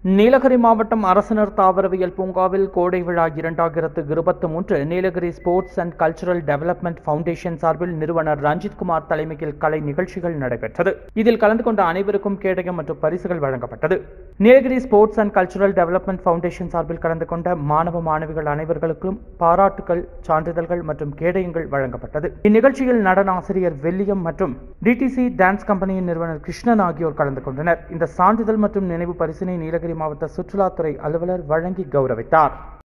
நீலகிரி மாவட்டம் அரசினர் தாவரவியல் பூங்காவில் கோடை விழா இரண்டாயிரத்து இருபத்தி மூன்று Nilgiri sports and cultural development foundation சார்பில் நிறுவனர் ரஞ்சித் குமார் தலைமையில் கலை நிகழ்ச்சிகள் நடைபெற்றது இதில் கலந்து கொண்ட அனைவருக்கும் கேடயம் மற்றும் பரிசுகள் வழங்கப்பட்டது Nilgiri sports and cultural development foundation சார்பில் கலந்து கொண்ட மாணவ மாணவிகள் அனைவர்களுக்கும் பாராட்டுகள் சான்றிதழ்கள் மற்றும் கேடயங்கள் வழங்கப்பட்டது இந்நிகழ்ச்சியில் நடன ஆசிரியர் வெல்லியம் மற்றும் டிடிசி டான்ஸ் கம்பெனியின் நிறுவனர் கிருஷ்ணன் ஆகியோர் கலந்து கொண்டனர் இந்த சான்றிதழ் மற்றும் நினைவு பரிசினை நீலகிரி மாவட்ட சுற்றுலாத்துறை அலுவலர் வழங்கி கௌரவித்தார்